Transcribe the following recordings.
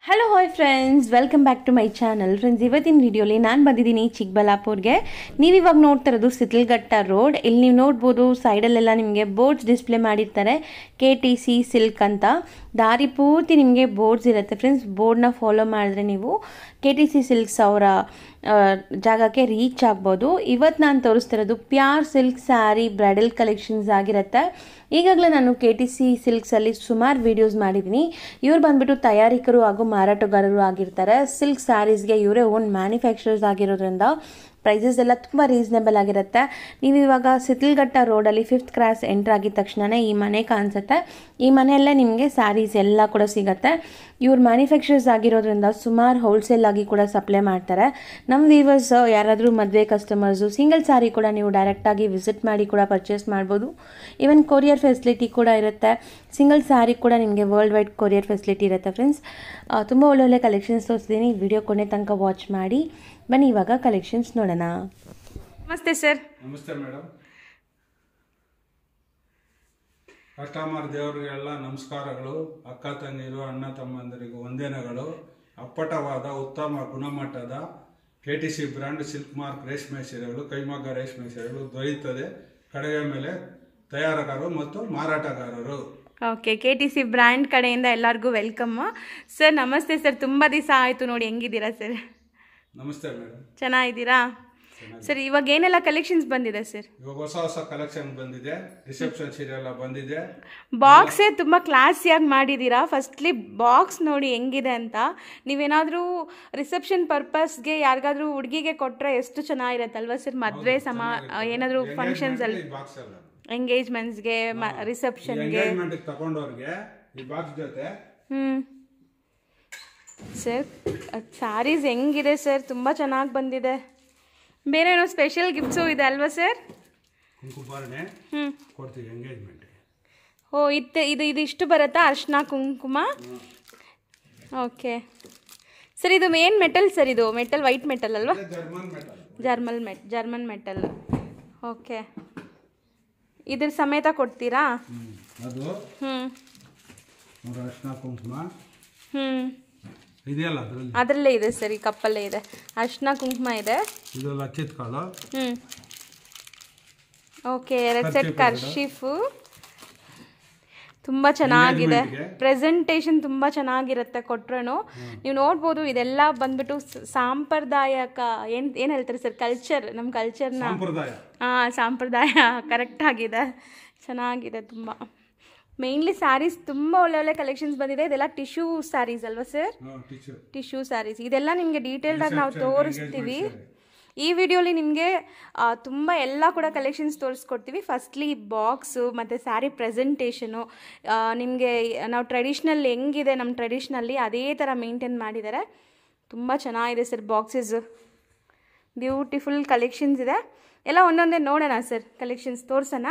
Hello hi friends welcome back to my channel friends ಇವತ್ತಿನ ವಿಡಿಯೋಲಿ ನಾನು ಬಂದಿದ್ದೀನಿ ಚಿಕ್ಕಬಳ್ಳಾಪುರ್ಗೆ ನೀವು ಇವಾಗ ನೋಡ್ತಾ ಇರೋದು ಸಿತಲ್ಘಟ್ಟ ರೋಡ್ ಇಲ್ಲಿ ನೀವು ನೋಡ್ಬೋದು ಸೈಡಲ್ಲೆಲ್ಲ ನಿಮಗೆ ಬೋರ್ಡ್ಸ್ ಡಿಸ್ಪ್ಲೇ ಮಾಡಿರ್ತಾರೆ ಕೆ ಟಿ ಸಿ ಸಿಲ್ಕ್ ಅಂತ ದಾರಿ ಪೂರ್ತಿ ನಿಮಗೆ ಬೋರ್ಡ್ಸ್ ಇರುತ್ತೆ ಫ್ರೆಂಡ್ಸ್ ಬೋರ್ಡ್ನ ಫಾಲೋ ಮಾಡಿದ್ರೆ ನೀವು ಕೆ ಟಿ ಸಿ ಸಿಲ್ಕ್ಸ್ ಅವರ ಆ, ಜಾಗಕ್ಕೆ ರೀಚ್ ಆಗ್ಬೋದು ಇವತ್ತು ನಾನು ತೋರಿಸ್ತಿರೋದು ಪ್ಯಾರ್ ಸಿಲ್ಕ್ ಸ್ಯಾರಿ ಬ್ರೈಡಲ್ ಕಲೆಕ್ಷನ್ಸ್ ಆಗಿರುತ್ತೆ ಈಗಾಗಲೇ ನಾನು ಕೆ ಟಿ ಸಿ ಸಿಲ್ಕ್ಸಲ್ಲಿ ಸುಮಾರು ವೀಡಿಯೋಸ್ ಮಾಡಿದ್ದೀನಿ ಇವ್ರು ಬಂದ್ಬಿಟ್ಟು ತಯಾರಿಕರು ಹಾಗೂ ಮಾರಾಟಗಾರರು ಆಗಿರ್ತಾರೆ ಸಿಲ್ಕ್ ಸ್ಯಾರೀಸ್ಗೆ ಇವರೇ ಓನ್ ಮ್ಯಾನುಫ್ಯಾಕ್ಚರರ್ಸ್ ಆಗಿರೋದ್ರಿಂದ ಪ್ರೈಸಸ್ ಎಲ್ಲ ತುಂಬ ರೀಸನೇಬಲ್ ಆಗಿರುತ್ತೆ ನೀವು ಇವಾಗ ಸಿತಲ್ಘಟ್ಟ ರೋಡಲ್ಲಿ ಫಿಫ್ತ್ ಕ್ರಾಸ್ ಎಂಟ್ರ್ ಆಗಿದ ತಕ್ಷಣವೇ ಈ ಮನೆ ಕಾಣಿಸುತ್ತೆ ಈ ಮನೆಯಲ್ಲೇ ನಿಮಗೆ ಸ್ಯಾರೀಸ್ ಎಲ್ಲ ಕೂಡ ಸಿಗುತ್ತೆ ಇವ್ರು ಮ್ಯಾನುಫ್ಯಾಕ್ಚರರ್ಸ್ ಆಗಿರೋದ್ರಿಂದ ಸುಮಾರು ಹೋಲ್ಸೇಲ್ ಆಗಿ ಕೂಡ ಸಪ್ಲೈ ಮಾಡ್ತಾರೆ ನಮ್ಮ ವೀವರ್ಸ್ ಯಾರಾದರೂ ಮದುವೆ ಕಸ್ಟಮರ್ಸು ಸಿಂಗಲ್ ಸ್ಯಾರಿ ಕೂಡ ನೀವು ಡೈರೆಕ್ಟಾಗಿ ವಿಸಿಟ್ ಮಾಡಿ ಕೂಡ ಪರ್ಚೇಸ್ ಮಾಡ್ಬೋದು ಈವನ್ ಕೊರಿಯರ್ ಫೆಸಿಲಿಟಿ ಕೂಡ ಇರುತ್ತೆ ಸಿಂಗಲ್ ಸ್ಯಾರಿ ಕೂಡ ನಿಮಗೆ ವರ್ಲ್ಡ್ ವೈಡ್ ಕೊರಿಯರ್ ಫೆಸಿಲಿಟಿ ಇರುತ್ತೆ ಫ್ರೆಂಡ್ಸ್ ತುಂಬ ಒಳ್ಳೊಳ್ಳೆ ಕಲೆಕ್ಷನ್ಸ್ ತೋರಿಸ್ತೀನಿ ವಿಡಿಯೋ ಕೊನೆ ತನಕ ವಾಚ್ ಮಾಡಿ ಬನ್ನಿ ಇವಾಗ ಕಲೆಕ್ಷನ್ಸ್ ನೋಡೋಣ ನಮಸ್ತೆ ಸರ್ ನಮಸ್ತೆ ಮೇಡಮ್ ಕಸ್ಟಮರ್ ದೇವರಿಗೆಲ್ಲ ನಮಸ್ಕಾರಗಳು ಅಕ್ಕ ತಂಗಿರು ಅಣ್ಣ ತಮ್ಮಂದರಿಗೂ ವಂದನೆಗಳು ಅಪ್ಪಟವಾದ ಉತ್ತಮ ಗುಣಮಟ್ಟದ K T C brand silk mark ರೇಷ್ಮೆ ಸೀರೆಗಳು ಕೈಮಗ್ಗ ರೇಷ್ಮೆ ಸೀರೆಗಳು ದೊರೆಯುತ್ತದೆ ಕಡೆಯ ಮೇಲೆ ತಯಾರಕರು ಮತ್ತು ಮಾರಾಟಗಾರರು okay K T C brand ಕಡೆಯಿಂದ ಎಲ್ಲರಿಗೂ ವೆಲ್ಕಮ್ ಸರ್ ನಮಸ್ತೆ ಸರ್ ತುಂಬ ದಿವಸ ಆಯಿತು ನೋಡಿ ಹೆಂಗಿದ್ದೀರಾ ಸರ್ ನಮಸ್ತೆ ಮೇಡಮ್ ಚೆನ್ನಾಗಿದ್ದೀರಾ ಸರ್ ಇವಾಗ ಏನೆಲ್ಲ ಕಲೆಕ್ಷನ್ಸ್ ಬಂದಿದೆ ಸರ್ ಇವಾಗ ಹೊಸ ಹೊಸ ಕಲೆಕ್ಷನ್ ಬಂದಿದೆ ರಿಸೆಪ್ಷನ್ ಸೀರೆ ಎಲ್ಲ ಬಂದಿದೆ ಬಾಕ್ಸೇ ತುಂಬ ಕ್ಲಾಸಿಯಾಗಿ ಮಾಡಿದ್ದೀರಾ ಫಸ್ಟ್ಲಿ ಬಾಕ್ಸ್ ನೋಡಿ ಹೆಂಗಿದೆ ಅಂತ ನೀವೇನಾದರೂ ರಿಸೆಪ್ಷನ್ ಪರ್ಪಸ್ಗೆ ಯಾರಿಗಾದ್ರೂ ಹುಡುಗಿಗೆ ಕೊಟ್ಟರೆ ಎಷ್ಟು ಚೆನ್ನಾಗಿರತ್ತಲ್ವಾ ಸರ್ ಮದುವೆ ಸಮ ಏನಾದರೂ ಫಂಕ್ಷನ್ಸಲ್ಲಿ ಬಾಕ್ಸ್ ಎಲ್ಲ ಎಂಗೇಜ್ಮೆಂಟ್ಸ್ಗೆ ರಿಸೆಪ್ಷನ್ಗೆ ಎಂಗೇಜ್ಮೆಂಟ್ ತಗೊಂಡವ್ರಿಗೆ ಈ ಬಾಕ್ಸ್ ಜೊತೆ ಹ್ಞೂ ಸರ್ ಸ್ಯಾರೀಸ್ ಹೆಂಗಿದೆ ಸರ್ ತುಂಬ ಚೆನ್ನಾಗಿ ಬಂದಿದೆ ಬೇರೆ ಏನೋ ಸ್ಪೆಷಲ್ ಗಿಫ್ಟ್ಸು ಇದೆ ಅಲ್ವಾ ಸರ್ ಕುಂಕುಮಾರಣೆ ಹ್ಞೂ ಕೊಡ್ತೀವಿ ಎಂಗೇಜ್ಮೆಂಟ್ಗೆ ಓ ಇತ್ತೆ ಇದು ಇದು ಇಷ್ಟು ಬರುತ್ತಾ ಅರ್ಶಿನ ಕುಂಕುಮ ಓಕೆ ಸರ್ ಇದು ಮೇನ್ ಮೆಟಲ್ ಸರ್ ಇದು ಮೆಟಲ್ ವೈಟ್ ಮೆಟಲ್ ಅಲ್ವಾ German metal German met German metal okay ಇದ್ರ ಸಮೇತ ಕೊಡ್ತೀರಾ ಅದು ಹ್ಞೂ ನೋಡಿ ಅರ್ಶಿನ ಕುಂಕುಮ ಹ್ಞೂ ಇದೆಯಲ್ಲ ಅದರಲ್ಲಿ ಅದರಲ್ಲೇ ಇದೆ ಸರ್ ಈ ಕಪ್ಪಲ್ಲೇ ಇದೆ ಅರ್ಶಿನ ಕುಂಕುಮ ಇದೆ ಇದು ಲಚ್ಚಿದ ಕಾಳು ಹ್ಞೂ ಓಕೆ ಎರಡು ಸೆಟ್ ಕರ್ಶಿಫು ತುಂಬ ಚೆನ್ನಾಗಿದೆ ಪ್ರೆಸೆಂಟೇಷನ್ ತುಂಬ ಚೆನ್ನಾಗಿರುತ್ತೆ ಕೊಟ್ರೂ ನೀವು ನೋಡ್ಬೋದು ಇದೆಲ್ಲ ಬಂದ್ಬಿಟ್ಟು ಸ- ಸಾಂಪ್ರದಾಯಕ ಏನು ಏನು ಹೇಳ್ತಾರೆ ಸರ್ ಕಲ್ಚರ್ ನಮ್ಮ ಕಲ್ಚರ್ನ ಸಂಪ್ರದಾಯ ಹಾಂ ಸಾಂಪ್ರದಾಯ ಕರೆಕ್ಟ್ ಆಗಿದೆ ಚೆನ್ನಾಗಿದೆ ತುಂಬ ಮೇಯ್ನ್ಲಿ ಸ್ಯಾರೀಸ್ ತುಂಬ ಒಳ್ಳೊಳ್ಳೆ ಕಲೆಕ್ಷನ್ಸ್ ಬಂದಿದೆ ಇದೆಲ್ಲ ಟಿಶ್ಯೂ ಸ್ಯಾರೀಸ್ ಅಲ್ವಾ ಸರ್ ಟಿಶ್ಯೂ ಟಿಶ್ಯೂ ಸ್ಯಾರೀಸ್ ಇದೆಲ್ಲ ನಿಮಗೆ ಡೀಟೇಲ್ಡಾಗಿ ನಾವು ತೋರಿಸ್ತೀವಿ ಈ ವಿಡಿಯೋಲಿ ನಿಮಗೆ ತುಂಬ ಎಲ್ಲ ಕೂಡ ಕಲೆಕ್ಷನ್ಸ್ ತೋರಿಸ್ಕೊಡ್ತೀವಿ ಫಸ್ಟ್ಲಿ ಬಾಕ್ಸು ಮತ್ತು ಸ್ಯಾರಿ ಪ್ರೆಸೆಂಟೇಷನು ನಿಮಗೆ ನಾವು ಟ್ರೆಡಿಷ್ನಲ್ ಹೆಂಗಿದೆ ನಮ್ಮ ಟ್ರೆಡಿಷ್ನಲ್ಲಿ ಅದೇ ಥರ ಮೇಂಟೈನ್ ಮಾಡಿದ್ದಾರೆ ತುಂಬ ಚೆನ್ನಾಗಿದೆ ಸರ್ ಬಾಕ್ಸಸ್ ಬ್ಯೂಟಿಫುಲ್ ಕಲೆಕ್ಷನ್ಸ್ ಇದೆ ಎಲ್ಲ ಒಂದೊಂದೇ ನೋಡೋಣ ಸರ್ ಕಲೆಕ್ಷನ್ಸ್ ತೋರ್ಸೋಣ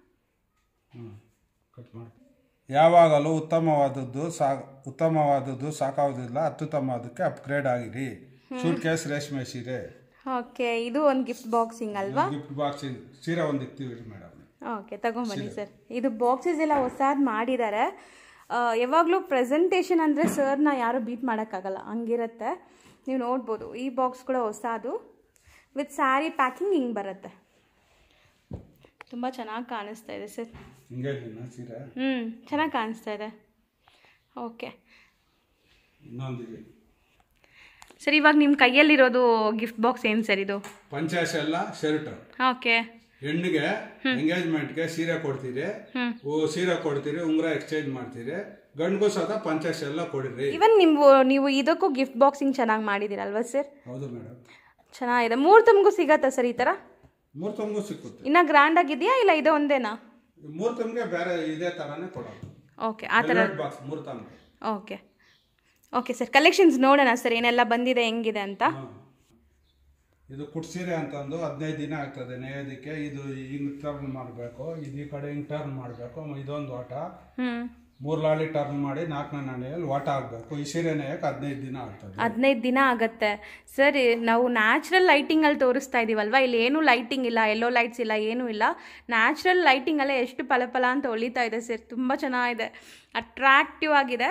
ಕಟ್ ಮಾಡಿ ಯಾವಾಗಲೂ ಉತ್ತಮವಾದದ್ದು ಸಾ ಉತ್ತಮವಾದದ್ದು ಸಾಕಾಗೋದಿಲ್ಲ ಅತ್ಯುತ್ತಮವಾದಕ್ಕೆ ಅಪ್ಗ್ರೇಡ್ ಆಗಿರಿ ಸೂಟ್ ಕೇಸ್ ರೇಷ್ಮೆ ಸೀರೆ ಓಕೆ ಇದು ಒಂದು ಗಿಫ್ಟ್ ಬಾಕ್ಸಿಂಗ್ ಅಲ್ವಾ ಗಿಫ್ಟ್ ಬಾಕ್ಸ್ ಸೀರೆ ಒಂದು ಇಕ್ತೀವಿ ಮೇಡಮ್ ಓಕೆ ತಗೊಂಬನ್ನಿ ಸರ್ ಇದು ಬಾಕ್ಸಸ್ ಎಲ್ಲ ಹೊಸಾದ್ ಮಾಡಿದ್ದಾರೆ ಯಾವಾಗಲೂ ಪ್ರೆಸೆಂಟೇಷನ್ ಅಂದರೆ ಸರ್ನ ಯಾರೂ ಬೀಟ್ ಮಾಡೋಕ್ಕಾಗಲ್ಲ ಹಂಗಿರುತ್ತೆ ನೀವು ನೋಡ್ಬೋದು ಈ ಬಾಕ್ಸ್ ಕೂಡ ಹೊಸದು ವಿತ್ ಸ್ಯಾರಿ ಪ್ಯಾಕಿಂಗ್ ಹಿಂಗೆ ಬರುತ್ತೆ ತುಂಬ ಚೆನ್ನಾಗಿ ಕಾಣಿಸ್ತಾ ಇದೆ ಸರ್ ಹಿಂಗೆ ಸೀರೆ ಹ್ಞೂ ಚೆನ್ನಾಗಿ ಕಾಣಿಸ್ತಾ ಇದೆ ಓಕೆ ಇನ್ನೊಂದಿದೆ ಸರ್ ಇವಾಗ ನಿಮ್ಮ ಕೈಯಲ್ಲಿರೋದು ಗಿಫ್ಟ್ ಬಾಕ್ಸ್ ಏನು ಸರ್ ಇದು ಪಂಚಾಶ್ ಎಲ್ಲ ಶರ್ಟ್ ಓಕೆ ಹೆಣ್ಣಿಗೆ ಎಂಗೇಜ್ಮೆಂಟ್ಗೆ ಸೀರೆ ಕೊಡ್ತೀರಿ ಓ ಸೀರೆ ಕೊಡ್ತೀರಿ ಉಂಗುರ ಎಕ್ಸ್ಚೇಂಜ್ ಮಾಡ್ತೀರಿ ಗಂಡ್ಗೂ ಸಹ ಪಂಚಾಶ್ ಎಲ್ಲ ಕೊಡಿರಿ ಇವನ್ ನೀವು ನೀವು ಇದಕ್ಕೂ ಗಿಫ್ಟ್ ಬಾಕ್ಸಿಂಗ್ ಚೆನ್ನಾಗಿ ಮಾಡಿದ್ದೀರಲ್ವಾ ಸರ್ ಹೌದು ಮೇಡಮ್ ಚೆನ್ನಾಗಿದೆ ಮೂರು ತಮಗೂ ಸಿಗತ್ತಾ ಸರ್ ಈ ಥರ ಮೂರ್ ತಮ್ಗೂ ಸಿಕ್ಕುತ್ತೆ ಇನ್ನ ಗ್ರ್ಯಾಂಡ್ ಆಗಿದೆಯಾ ಇಲ್ಲ ಇದು ಒಂದೇನಾ ಮೂರ್ ತಮ್ಗೆ ಬೇರೆ ಇದೇ ತರಾನೇ ಕೊಡೋದು ಓಕೆ ಆ ಥರ ಬಾಕ್ಸ್ ಮೂರ್ ತಮ್ಗೆ ಓಕೆ ಓಕೆ ಸರ್ ಕಲೆಕ್ಷನ್ಸ್ ನೋಡೋಣ ಸರ್ ಏನೆಲ್ಲ ಬಂದಿದೆ ಹೆಂಗಿದೆ ಅಂತ ಇದು ಕುಟ್ಸೀರೆ ಅಂತಂದು ಹದಿನೈದು ದಿನ ಆಗ್ತದೆ ನೇಯೋದಕ್ಕೆ ಇದು ಹಿಂಗ್ ಟರ್ನ್ ಮಾಡಬೇಕು ಇದು ಈ ಕಡೆ ಹಿಂಗ್ ಟರ್ನ್ ಮಾಡಬೇಕು ಇದೊಂದು ವಾಟ ಹ್ಞೂ ಮೂರ್ ಲಾಳಿ ಟರ್ನ್ ಮಾಡಿ ನಾಲ್ಕನೇ ನಾಣ್ಯಲ್ಲಿ ವಾಟ ಆಗಬೇಕು ಈ ಸೀರೆ ನೇಯಕ್ಕೆ ಹದಿನೈದು ದಿನ ಆಗ್ತದೆ ಹದಿನೈದು ದಿನ ಆಗತ್ತೆ ಸರ್ ನಾವು ನ್ಯಾಚುರಲ್ ಲೈಟಿಂಗಲ್ಲಿ ತೋರಿಸ್ತಾ ಇದೀವಲ್ವಾ ಇಲ್ಲಿ ಏನೂ ಲೈಟಿಂಗ್ ಇಲ್ಲ ಎಲ್ಲೋ ಲೈಟ್ಸ್ ಇಲ್ಲ ಏನೂ ಇಲ್ಲ ನ್ಯಾಚುರಲ್ ಲೈಟಿಂಗಲ್ಲೇ ಎಷ್ಟು ಫಲ ಫಲ ಅಂತ ಹೊಳಿತಾ ಇದೆ ಸರ್ ತುಂಬ ಚೆನ್ನಾಗಿದೆ ಅಟ್ರಾಕ್ಟಿವ್ ಆಗಿದೆ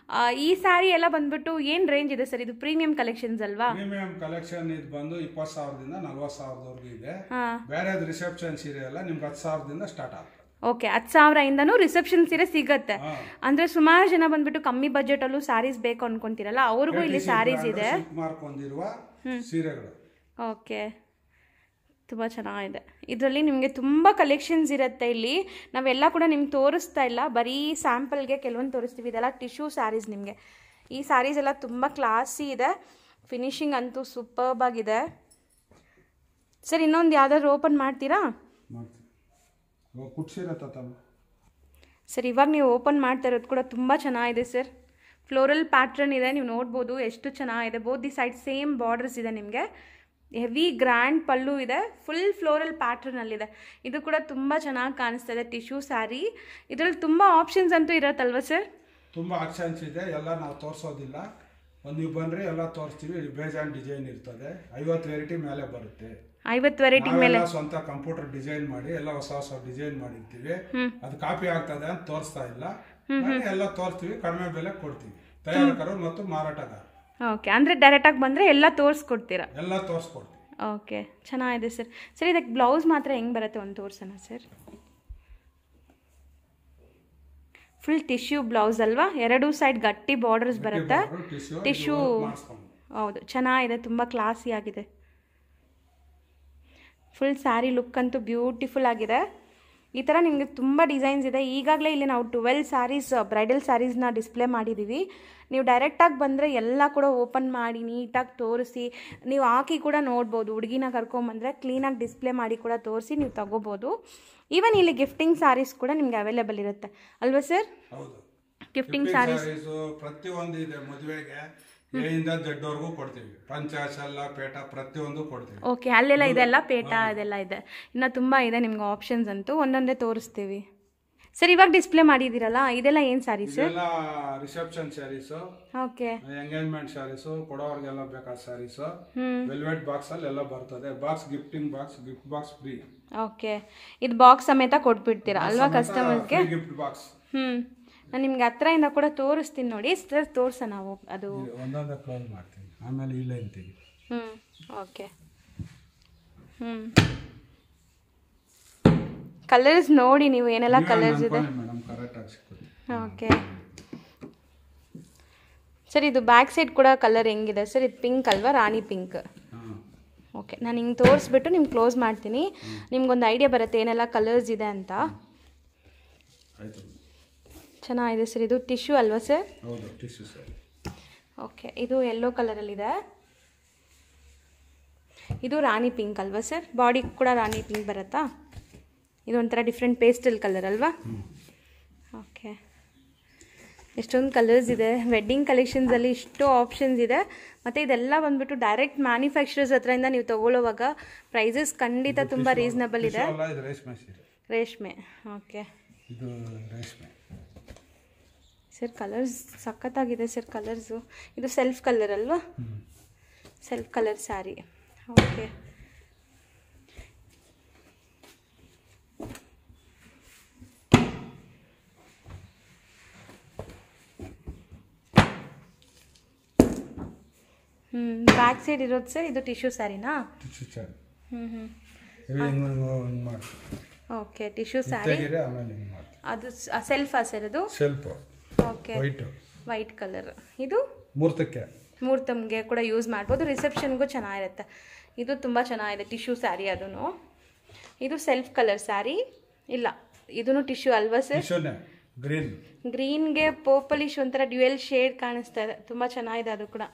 ಆ, ಈ ಸ್ಯಾರಿ ಎಲ್ಲ ಬಂದ್ಬಿಟ್ಟು ಏನು ರೇಂಜ್ ಇದೆ ಸರ್ ಇದು ಪ್ರೀಮಿಯಂ ಕಲೆಕ್ಷನ್ಸ್ ಅಲ್ವಾ ಪ್ರೀಮಿಯಂ ಕಲೆಕ್ಷನ್ ಇದು ಬಂದು ಇಪ್ಪತ್ತು ಸಾವಿರದಿಂದ ನಲ್ವತ್ತು ಸಾವಿರದವರೆಗೂ ಇದೆ ಹಾಂ ಬೇರೆ ರಿಸೆಪ್ಷನ್ ಸೀರೆ ಎಲ್ಲ ನಿಮ್ಗೆ ಹತ್ತು ಸಾವಿರದಿಂದ ಸ್ಟಾರ್ಟ್ ಆಗ್ತದೆ ಓಕೆ ಹತ್ತು ಸಾವಿರದಿಂದನೂ ರಿಸೆಪ್ಷನ್ ಸೀರೆ ಸಿಗತ್ತೆ ಹಾ. ಅಂದ್ರೆ ಸುಮಾರು ಜನ ಬಂದ್ಬಿಟ್ಟು ಕಮ್ಮಿ ಬಜೆಟ್ ಅಲ್ಲೂ ಸ್ಯಾರೀಸ್ ಬೇಕು ಅನ್ಕೊಂತೀರಲ್ಲ ಅವ್ರಿಗೂ ಇಲ್ಲಿ ಸ್ಯಾರೀಸ್ ಇದೆ ಮಾರ್ಕ್ ಹೊಂದಿರುವ ಸೀರೆಗಳು ಓಕೆ ತುಂಬ ಚೆನ್ನಾಗಿದೆ ಇದರಲ್ಲಿ ನಿಮಗೆ ತುಂಬ ಕಲೆಕ್ಷನ್ಸ್ ಇರುತ್ತೆ ಇಲ್ಲಿ ನಾವೆಲ್ಲ ಕೂಡ ನಿಮ್ಗೆ ತೋರಿಸ್ತಾ ಇಲ್ಲ ಬರೀ ಸ್ಯಾಂಪಲ್ಗೆ ಕೆಲವೊಂದು ತೋರಿಸ್ತೀವಿ ಇದೆಲ್ಲ ಟಿಶ್ಯೂ ಸ್ಯಾರೀಸ್ ನಿಮಗೆ ಈ ಸ್ಯಾರೀಸ್ ಎಲ್ಲ ತುಂಬ ಕ್ಲಾಸಿ ಇದೆ ಫಿನಿಶಿಂಗ್ ಅಂತೂ ಸೂಪರ್ಬ್ ಆಗಿದೆ ಸರ್ ಇನ್ನೊಂದು ಯಾವ್ದಾದ್ರು ಓಪನ್ ಮಾಡ್ತೀರಾ ಮಾಡ್ತೀವಿ ಇವಾಗ ಕುಟ್ಸಿರ ತಮ್ಮ ಸರ್ ಇವಾಗ ನೀವು ಓಪನ್ ಮಾಡ್ತಾ ಇರೋದು ಕೂಡ ತುಂಬ ಚೆನ್ನಾಗಿದೆ ಸರ್ ಫ್ಲೋರಲ್ ಪ್ಯಾಟ್ರನ್ ಇದೆ ನೀವು ನೋಡ್ಬೋದು ಎಷ್ಟು ಚೆನ್ನಾಗಿದೆ both the side same borders ಇದೆ ನಿಮಗೆ ಹೆವಿ ಗ್ರ್ಯಾಂಡ್ ಪಲ್ಲು ಇದೆ ಫುಲ್ ಫ್ಲೋರಲ್ ಪ್ಯಾಟ್ರನಲ್ಲಿದೆ ಇದು ಕೂಡ ತುಂಬ ಚೆನ್ನಾಗಿ ಕಾಣಿಸ್ತಾ ಇದೆ ಟಿಶ್ಯೂ ಸ್ಯಾರಿ ಇದರಲ್ಲಿ ತುಂಬ ಆಪ್ಷನ್ಸ್ ಅಂತೂ ಇರತ್ತಲ್ವ ಸರ್ ತುಂಬ ಆಪ್ಷನ್ಸ್ ಇದೆ ಎಲ್ಲ ನಾವು ತೋರಿಸೋದಿಲ್ಲ ಒಂದು ನೀವು ಬಂದರೆ ಎಲ್ಲ ತೋರಿಸ್ತೀವಿ ಬೇಜಾನ್ ಡಿಸೈನ್ ಇರ್ತದೆ ಐವತ್ತು ವೆರೈಟಿ ಮೇಲೆ ಬರುತ್ತೆ ಐವತ್ತು ವೆರೈಟಿ ಮೇಲೆ ನಾವೆಲ್ಲ ಸ್ವಂತ ಕಂಪ್ಯೂಟರ್ ಡಿಸೈನ್ ಮಾಡಿ ಎಲ್ಲ ಹೊಸ ಹೊಸ ಡಿಸೈನ್ ಮಾಡಿರ್ತೀವಿ ಅದು ಕಾಪಿ ಆಗ್ತದೆ ಅಂತ ತೋರಿಸ್ತಾ ಇಲ್ಲ ಬನ್ನಿ ಎಲ್ಲ ತೋರಿಸ್ತೀವಿ ಕಡಿಮೆ ಬೆಲೆ ಕೊಡ್ತೀವಿ ತಯಾರಕರು ಮತ್ತು ಮಾರಾಟಗಾರ ಓಕೆ ಅಂದರೆ ಡೈರೆಕ್ಟಾಗಿ ಬಂದರೆ ಎಲ್ಲ ತೋರಿಸ್ಕೊಡ್ತೀರಾ ಎಲ್ಲ ತೋರಿಸ್ಕೊಡ್ತೀವಿ ಓಕೆ ಚೆನ್ನಾಗಿದೆ ಸರ್ ಸರ್ ಇದಕ್ಕೆ ಬ್ಲೌಸ್ ಮಾತ್ರ ಹೆಂಗೆ ಬರುತ್ತೆ ಒಂದು ತೋರ್ಸೋಣ ಸರ್ ಫುಲ್ ಟಿಶ್ಯೂ ಬ್ಲೌಸ್ ಅಲ್ವಾ ಎರಡೂ ಸೈಡ್ ಗಟ್ಟಿ ಬಾರ್ಡರ್ಸ್ ಬರುತ್ತೆ ಟಿಶ್ಯೂ ಟಿಶ್ಯೂ ಮಾಡಿಸ್ಕೊಂಡು ಹೌದು ಚೆನ್ನಾಗಿದೆ ತುಂಬ ಕ್ಲಾಸಿ ಆಗಿದೆ ಫುಲ್ ಸ್ಯಾರಿ ಲುಕ್ ಅಂತೂ ಬ್ಯೂಟಿಫುಲ್ ಆಗಿದೆ ಈ ಥರ ನಿಮಗೆ ತುಂಬ ಡಿಸೈನ್ಸ್ ಇದೆ ಈಗಾಗಲೇ ಇಲ್ಲಿ ನಾವು ಟ್ವೆಲ್ ಸ್ಯಾರೀಸ್ ಬ್ರೈಡಲ್ ಸ್ಯಾರೀಸ್ನ ಡಿಸ್ಪ್ಲೇ ಮಾಡಿದ್ದೀವಿ ನೀವು ಡೈರೆಕ್ಟಾಗಿ ಬಂದರೆ ಎಲ್ಲ ಕೂಡ ಓಪನ್ ಮಾಡಿ ನೀಟಾಗಿ ತೋರಿಸಿ ನೀವು ಹಾಕಿ ಕೂಡ ನೋಡ್ಬೋದು ಹುಡುಗಿನ ಕರ್ಕೊಂಬಂದರೆ ಕ್ಲೀನಾಗಿ ಡಿಸ್ಪ್ಲೇ ಮಾಡಿ ಕೂಡ ತೋರಿಸಿ ನೀವು ತಗೋಬೋದು ಈವನ್ ಇಲ್ಲಿ ಗಿಫ್ಟಿಂಗ್ ಸ್ಯಾರೀಸ್ ಕೂಡ ನಿಮಗೆ ಅವೈಲೇಬಲ್ ಇರುತ್ತೆ ಅಲ್ವಾ ಸರ್ ಹೌದು ಗಿಫ್ಟಿಂಗ್ ಸ್ಯಾರೀಸ್ ಪ್ರತಿಯೊಂದು ಇದೆ ಮದುವೆಗೆ ಎಯಿಂದ ದೊಡ್ಡವ್ರಿಗೂ ಕೊಡ್ತೀವಿ ಪಂಚ ಶಲ್ಲ ಪೇಟ ಪ್ರತಿಯೊಂದು ಕೊಡ್ತೀವಿ ಓಕೆ ಅಲ್ಲೆಲ್ಲ ಇದೆಲ್ಲ ಪೇಟ ಅದೆಲ್ಲ ಇದೆ ಇನ್ನು ತುಂಬ ಇದೆ ನಿಮ್ಗೆ ಆಪ್ಷನ್ಸ್ ಅಂತೂ ಒಂದೊಂದೇ ತೋರಿಸ್ತೀವಿ ಸರ್ ಇವಾಗ ಡಿಸ್ಪ್ಲೇ ಮಾಡಿದ್ದೀರಲ್ಲ ಇದೆಲ್ಲ ಏನು ಸ್ಯಾರೀಸ್ ಇದೆಲ್ಲ reception saris okay engagement saris ಕೊಡೋರ್ಗೆಲ್ಲ ಬೇಕಾದ ಸ್ಯಾರೀಸು ಹ್ಞೂ ವೆಲ್ವೆಟ್ ಬಾಕ್ಸ್ ಅಲ್ಲಿ ಎಲ್ಲ ಬರ್ತದೆ box gifting box gift box free okay ಇದು ಬಾಕ್ಸ್ ಸಮೇತ ಕೊಟ್ಬಿಡ್ತೀರಾ ಅಲ್ವಾ ಕಸ್ಟಮರ್ಸ್ಗೆ ಗಿಫ್ಟ್ ಬಾಕ್ಸ್ ಹ್ಞೂ ನಾನು ನಿಮ್ಗೆ ಹತ್ರದಿಂದ ಕೂಡ ತೋರಿಸ್ತೀನಿ ನೋಡಿ ಸರ್ ತೋರ್ಸ ನಾವು ಅದು ಒಂದೊಂದೇ ಕ್ಲೋಸ್ ಮಾಡ್ತೀನಿ ಆಮೇಲೆ ಈ ಲೈನ್ ತೆಗಿ ಹ್ಞೂ ಓಕೆ ಹ್ಞೂ ಕಲರ್ಸ್ ನೋಡಿ ನೀವು ಏನೆಲ್ಲ ಕಲರ್ಸ್ ಇದೆ ಮೇಡಮ್ ಕರೆಕ್ಟಾಗಿ ಸಿಕ್ಕುತ್ತೆ ಓಕೆ ಸರ್ ಇದು ಬ್ಯಾಕ್ ಸೈಡ್ ಕೂಡ ಕಲರ್ ಹೆಂಗಿದೆ ಸರ್ ಇದು ಪಿಂಕ್ ಅಲ್ವಾ ರಾಣಿ ಪಿಂಕ್ ಹಾಂ ಓಕೆ ನಾನು ಹಿಂಗೆ ತೋರಿಸ್ಬಿಟ್ಟು ನಿಮ್ಗೆ ಕ್ಲೋಸ್ ಮಾಡ್ತೀನಿ ನಿಮ್ಗೊಂದು ಐಡಿಯಾ ಬರುತ್ತೆ ಏನೆಲ್ಲ ಕಲರ್ಸ್ ಇದೆ ಅಂತ ಆಯಿತು ಚೆನ್ನಾಗಿದೆ ಸರ್ ಇದು ಟಿಶ್ಯೂ ಅಲ್ವಾ ಸರ್ ಹೌದು ಟಿಶ್ಯೂ ಸರ್ ಓಕೆ ಇದು ಯೆಲ್ಲೋ ಕಲರಲ್ಲಿದೆ ಇದು ರಾಣಿ ಪಿಂಕ್ ಅಲ್ವಾ ಸರ್ ಬಾಡಿ ಕೂಡ ರಾಣಿ ಪಿಂಕ್ ಬರುತ್ತಾ ಇದು ಒಂಥರ ಡಿಫ್ರೆಂಟ್ ಪೇಸ್ಟಲ್ ಕಲರ್ ಅಲ್ವಾ ಓಕೆ ಎಷ್ಟೊಂದು ಕಲರ್ಸ್ ಇದೆ ವೆಡ್ಡಿಂಗ್ ಕಲೆಕ್ಷನ್ಸಲ್ಲಿ ಇಷ್ಟು ಆಪ್ಷನ್ಸ್ ಇದೆ ಮತ್ತು ಇದೆಲ್ಲ ಬಂದ್ಬಿಟ್ಟು ಡೈರೆಕ್ಟ್ ಮ್ಯಾನುಫ್ಯಾಕ್ಚರರ್ಸ್ ಹತ್ರದಿಂದ ನೀವು ತೊಗೊಳ್ಳೋವಾಗ ಪ್ರೈಸಸ್ ಖಂಡಿತ ತುಂಬ ರೀಸನಬಲ್ ಇದೆ ಅಲ್ಲ ಇದು ರೇಷ್ಮೆ ಸೀರೆ ರೇಷ್ಮೆ ಓಕೆ ಇದು ರೇಷ್ಮೆ ಸರ್ ಕಲರ್ಸ್ ಸಖತ್ತಾಗಿದೆ ಸರ್ ಕಲರ್ಸು ಇದು ಸೆಲ್ಫ್ ಕಲರ್ ಅಲ್ವಾ ಸೆಲ್ಫ್ ಕಲರ್ ಸ್ಯಾರಿ ಓಕೆ ಹ್ಞೂ ಬ್ಯಾಕ್ ಸೈಡ್ ಇರೋದು ಸರ್ ಇದು ಟಿಶ್ಯೂ ಸ್ಯಾರಿನಾ ಟಿಶ್ಯೂ ಸರ್ ಹ್ಞೂ ಹ್ಞೂ ಇದು ಹಿಂಗೆ ಹಿಂಗೆ ಮಾಡಿ ಓಕೆ ಟಿಶ್ಯೂ ಸ್ಯಾರಿ ತೆಗೀರಿ ಆಮೇಲೆ ಹಿಂಗೆ ಮಾಡಿ ಅದು ಸೆಲ್ಫಾ ಸರ್ ಅದು self okay white white colour ಇದು ಮೂರ್ತಕ್ಕೆ ಮುಹೂರ್ತಮ್ಗೆ ಕೂಡ ಯೂಸ್ ಮಾಡ್ಬೋದು ರಿಸೆಪ್ಷನ್ಗೂ ಚೆನ್ನಾಗಿರುತ್ತೆ ಇದು ತುಂಬ ಚೆನ್ನಾಗಿದೆ ಟಿಶ್ಯೂ ಸ್ಯಾರಿ ಅದೂ ಇದು ಸೆಲ್ಫ್ ಕಲರ್ ಸ್ಯಾರಿ ಇಲ್ಲ ಇದೂ ಟಿಶ್ಯೂ ಅಲ್ವಾ ಸರ್ ಟಿಶ್ಯೂನೇ ಗ್ರೀನ್ ಗ್ರೀನ್ಗೆ ಪರ್ಪಲಿಶ್ ಒಂಥರ ಡ್ಯುಯಲ್ ಶೇಡ್ ಕಾಣಿಸ್ತಾ ಇದೆ ತುಂಬ ಚೆನ್ನಾಗಿದೆ ಅದು ಕೂಡ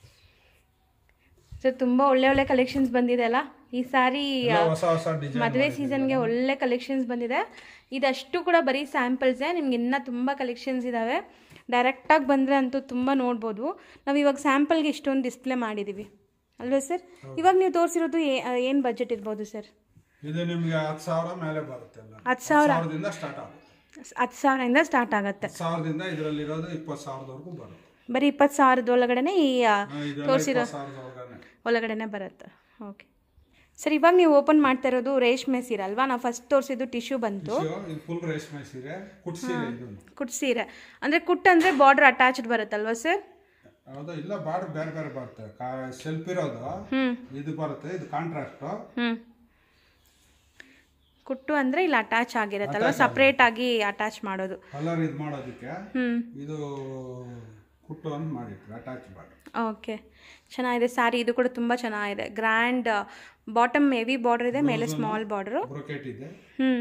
ಸರ್ ತುಂಬ ಒಳ್ಳೆ ಒಳ್ಳೆ ಕಲೆಕ್ಷನ್ಸ್ ಬಂದಿದೆ ಅಲ್ಲ ಈ ಸಾರಿ ಹೊಸ ಹೊಸ ಡಿಸೈನ್ ಮದುವೆ ಸೀಸನ್ಗೆ ಒಳ್ಳೆ ಕಲೆಕ್ಷನ್ಸ್ ಬಂದಿದೆ ಇದಷ್ಟು ಕೂಡ ಬರೀ ಸ್ಯಾಂಪಲ್ಸೇ ನಿಮ್ಗೆ ಇನ್ನೂ ತುಂಬ ಕಲೆಕ್ಷನ್ಸ್ ಇದ್ದಾವೆ ಡೈರೆಕ್ಟಾಗಿ ಬಂದರೆ ಅಂತೂ ತುಂಬ ನೋಡ್ಬೋದು ನಾವು ಇವಾಗ ಸ್ಯಾಂಪಲ್ಗೆ ಇಷ್ಟೊಂದು ಡಿಸ್ಪ್ಲೇ ಮಾಡಿದ್ದೀವಿ ಅಲ್ವಾ ಸರ್ ಇವಾಗ ನೀವು ತೋರಿಸಿರೋದು ಏನು ಬಜೆಟ್ ಇರ್ಬೋದು ಸರ್ ಇದು ನಿಮಗೆ ಹತ್ತು ಸಾವಿರ ಮೇಲೆ ಬರುತ್ತೆ ಎಲ್ಲ ಹತ್ತು ಸಾವಿರ ಸಾವಿರದಿಂದ ಸ್ಟಾರ್ಟ್ ಆಗುತ್ತೆ ಹತ್ತು ಸಾವಿರದಿಂದ ಸ್ಟಾರ್ಟ್ ಆಗುತ್ತೆ ಹತ್ತು ಸಾವಿರದಿಂದ ಇದರಲ್ಲಿರೋದು ಇಪ್ಪತ್ತು ಸಾವಿರದವರೆಗೂ ಬರುತ್ತೆ ಬರೀ ಇಪ್ಪತ್ತು ಸಾವಿರದ ಒಳಗಡೆ ಈ ಆ, ಹಾ, ಇದೆಲ್ಲ ತೋರಿಸಿರೋ ಇಪ್ಪತ್ತು ಸಾವಿರದ ಒಳಗನೆ ಒಳಗಡೆನೆ ಬರುತ್ತೆ ಓಕೆ ಸರ್ ಇವಾಗ ನೀವು ಓಪನ್ ಮಾಡ್ತಾ ಇರೋದು ರೇಷ್ಮೆ ಸೀರೆ ಅಲ್ವಾ ನಾವು ಫಸ್ಟ್ ತೋರಿಸಿದ್ದು ಟಿಶ್ಯೂ ಬಂತು ಟಿಶ್ಯೂ, ಇದು ಫುಲ್ ರೇಷ್ಮೆ ಸೀರೆ ಕುಟ್ ಸೀರೆ ಇದು ಕುಟ್ ಸೀರೆ ಅಂದರೆ ಕುಟ್ ಅಂದರೆ ಬಾರ್ಡರ್ ಅಟ್ಯಾಚ್ಡ್ ಬರುತ್ತಲ್ವಾ ಸರ್ ಹೌದು ಇಲ್ಲ ಬಾರ್ಡ್ ಬೇರೆ ಬೇರೆ ಬರುತ್ತೆ ಕಾ ಸೆಲ್ಫ್ ಇರೋದು ಇದು ಬರುತ್ತೆ ಇದು ಕಾಂಟ್ರಾಸ್ಟ್ ಹ್ಞೂ ಕುಟ್ಟು ಅಂದರೆ ಇಲ್ಲಿ ಅಟ್ಯಾಚ್ ಆಗಿರುತ್ತಲ್ವಾ ಸಪ್ರೇಟ್ ಆಗಿ ಅಟ್ಯಾಚ್ ಮಾಡೋದು ಕಲರ್ ಇದು ಮಾಡೋದಕ್ಕೆ ಹ್ಞೂ ಇದು ಕುಟ್ಟು ಅಂತ ಮಾಡಿರ್ತೀವಿ ಅಟ್ಯಾಚ್ ಮಾಡಿ ಓಕೆ ಚೆನ್ನಾಗಿದೆ ಸ್ಯಾರಿ ಇದು ಕೂಡ ತುಂಬ ಚೆನ್ನಾಗಿದೆ ಗ್ರ್ಯಾಂಡ್ ಬಾಟಮ್ ಹೆವಿ ಬಾರ್ಡರ್ ಇದೆ ಮೇಲೆ ಸ್ಮಾಲ್ ಬಾರ್ಡರು ಬ್ರೊಕೆಟ್ ಇದೆ ಹ್ಞೂ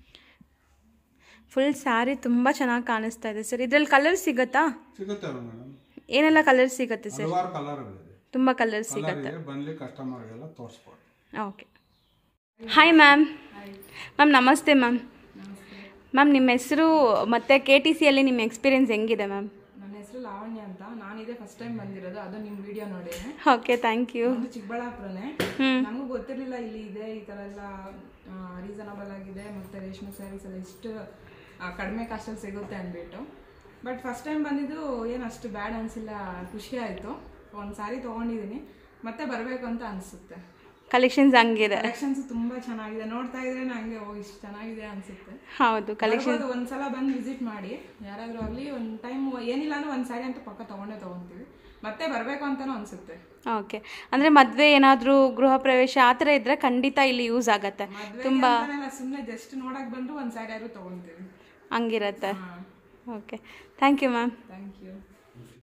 ಫುಲ್ ಸ್ಯಾರಿ ತುಂಬ ಚೆನ್ನಾಗಿ ಕಾಣಿಸ್ತಾ ಇದೆ ಸರ್ ಇದ್ರಲ್ಲಿ ಕಲರ್ ಸಿಗುತ್ತಾ ಸಿಗುತ್ತೆ ಮೇಡಮ್ ಏನೆಲ್ಲ ಕಲರ್ ಸಿಗುತ್ತೆ ಸರ್ ಹಲವಾರು ಕಲರ್ಗಳಿದೆ ತುಂಬ ಕಲರ್ ಕಲರ್ ಸಿಗುತ್ತೆ ಇದೆ ಬಂದು ಕಸ್ಟಮರ್ಗೆಲ್ಲ ತೋರಿಸ್ಬೋದು ಓಕೆ ಹಾಯ್ ಮ್ಯಾಮ್ ಮ್ಯಾಮ್ ನಮಸ್ತೆ ಮ್ಯಾಮ್ ಮ್ಯಾಮ್ ನಿಮ್ಮ ಹೆಸರು ಮತ್ತು ಕೆ ಟಿ ಸಿಯಲ್ಲಿ ನಿಮ್ಮ ಎಕ್ಸ್ಪೀರಿಯನ್ಸ್ ಹೆಂಗಿದೆ ಮ್ಯಾಮ್ ನನ್ನ ಹೆಸರು ಲಾವಣ್ಯ ಅಂತ ನಾನಿದೆ ಫಸ್ಟ್ ಟೈಮ್ ಬಂದಿರೋದು ಅದು ನಿಮ್ಮ ವಿಡಿಯೋ ನೋಡಿ ಓಕೆ ಥ್ಯಾಂಕ್ ಯು ಒಂದು ಚಿಕ್ಕಬಳ್ಳಾಪುರನೇ ನನಗೂ ಗೊತ್ತಿರಲಿಲ್ಲ ಇಲ್ಲಿ ಇದೆ ಈ ಥರ ಎಲ್ಲ ರೀಸನಬಲ್ ಆಗಿದೆ ಮತ್ತು ರೇಷ್ಮೆ ಸ್ಯಾರೀಸ್ ಎಲ್ಲ ಇಷ್ಟು ಆ, ಕಡಿಮೆ ಕಾಸ್ಟಲ್ಲಿ ಸಿಗುತ್ತೆ ಅಂದ್ಬಿಟ್ಟು ಬಟ್ ಫಸ್ಟ್ ಟೈಮ್ ಬಂದಿದ್ದು ಏನು ಅಷ್ಟು ಬ್ಯಾಡ್ ಅನಿಸಿಲ್ಲ ಖುಷಿ ಆಯಿತು ಒಂದು ಸ್ಯಾರಿ ತೊಗೊಂಡಿದ್ದೀನಿ ಮತ್ತೆ ಬರಬೇಕು ಅಂತ ಅನಿಸುತ್ತೆ ಕಲೆಕ್ಷನ್ಸ್ ಹಂಗಿದೆ ಕಲೆಕ್ಷನ್ಸ್ ತುಂಬ ಚೆನ್ನಾಗಿದೆ ನೋಡ್ತಾ ಇದ್ರೆ ನಂಗೆ ಓ ಇಷ್ಟು ಚೆನ್ನಾಗಿದೆ ಅನಿಸುತ್ತೆ ಹೌದು ಕಲೆಕ್ಷನ್ ಬರ್ಬೋದು, ಒಂದ್ಸಲ ಬಂದು ವಿಸಿಟ್ ಮಾಡಿ ಯಾರಾದ್ರೂ ಆಗಲಿ ಒಂದು ಟೈಮ್ ಏನಿಲ್ಲ ಅಂದ್ರೆ ಒಂದು ಸ್ಯಾರಿ ಅಂತೂ ಪಕ್ಕ ತಗೊಂಡೇ ತಗೊಂತೀವಿ ಮತ್ತೆ ಬರಬೇಕು ಅಂತಾನೂ ಅನ್ಸುತ್ತೆ ಓಕೆ ಅಂದರೆ ಮದುವೆ ಏನಾದರೂ ಗೃಹ ಪ್ರವೇಶ ಆ ಥರ ಇದ್ದರೆ ಖಂಡಿತ ಇಲ್ಲಿ ಯೂಸ್ ಆಗತ್ತೆ ತುಂಬ ಸುಮ್ಮನೆ ಜಸ್ಟ್ ನೋಡಕ್ ಬಂದ್ರು ಒಂದು ಸ್ಯಾರಿ ಆದ್ರೂ ತಗೊಂತೀವಿ ಹಂಗಿರತ್ತೆ okay thank you ma'am thank you